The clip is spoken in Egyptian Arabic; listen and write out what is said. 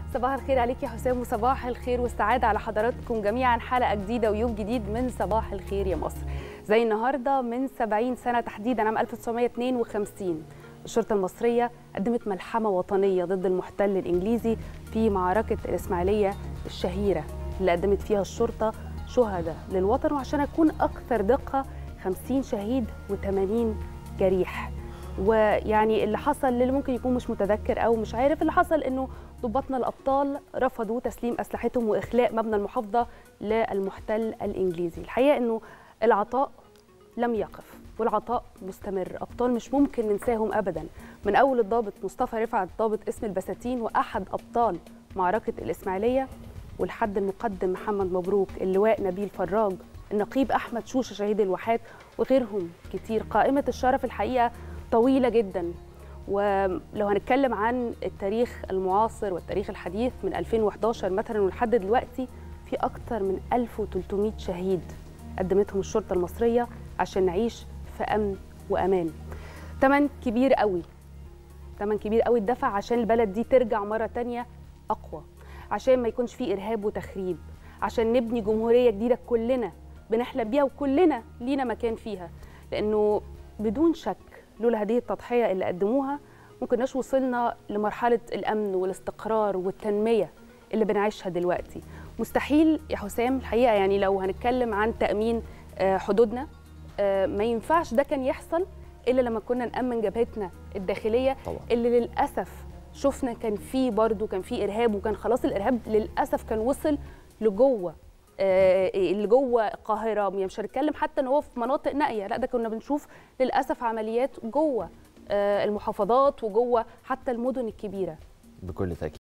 صباح الخير عليك يا حسام وصباح الخير والسعادة على حضراتكم جميعا حلقة جديدة ويوم جديد من صباح الخير يا مصر زي النهاردة من 70 سنة تحديدا عام 1952 الشرطة المصرية قدمت ملحمة وطنية ضد المحتل الإنجليزي في معركة الإسماعيلية الشهيرة اللي قدمت فيها الشرطة شهداء للوطن وعشان أكون أكثر دقة 50 شهيد و80 جريح ويعني اللي حصل للي ممكن يكون مش متذكر او مش عارف اللي حصل انه ضباطنا الابطال رفضوا تسليم اسلحتهم واخلاء مبنى المحافظه للمحتل الانجليزي الحقيقه انه العطاء لم يقف والعطاء مستمر ابطال مش ممكن ننساهم ابدا من اول الضابط مصطفى رفعت ضابط اسم البساتين واحد ابطال معركه الاسماعيليه ولحد المقدم محمد مبروك اللواء نبيل فراج النقيب احمد شوشه شهيد الواحات وغيرهم كتير قائمه الشرف الحقيقه طويله جدا ولو هنتكلم عن التاريخ المعاصر والتاريخ الحديث من 2011 مثلا ولحد دلوقتي في اكثر من 1300 شهيد قدمتهم الشرطه المصريه عشان نعيش في امن وامان ثمن كبير قوي ثمن كبير قوي اتدفع عشان البلد دي ترجع مره تانية اقوى عشان ما يكونش فيه ارهاب وتخريب عشان نبني جمهوريه جديده كلنا بنحلم بيها وكلنا لينا مكان فيها لانه بدون شك لولا هذه التضحيه اللي قدموها ما كناش وصلنا لمرحله الامن والاستقرار والتنميه اللي بنعيشها دلوقتي مستحيل يا حسام الحقيقه يعني لو هنتكلم عن تامين حدودنا ما ينفعش ده كان يحصل الا لما كنا نامن جبهتنا الداخليه طبعا. اللي للاسف شفنا كان في برضه كان في ارهاب وكان خلاص الارهاب للاسف كان وصل لجوه اللي جوه القاهره يعني مش هنتكلم حتى ان هو في مناطق نائيه لا ده كنا بنشوف للاسف عمليات جوه المحافظات وجوه حتى المدن الكبيره بكل تاكيد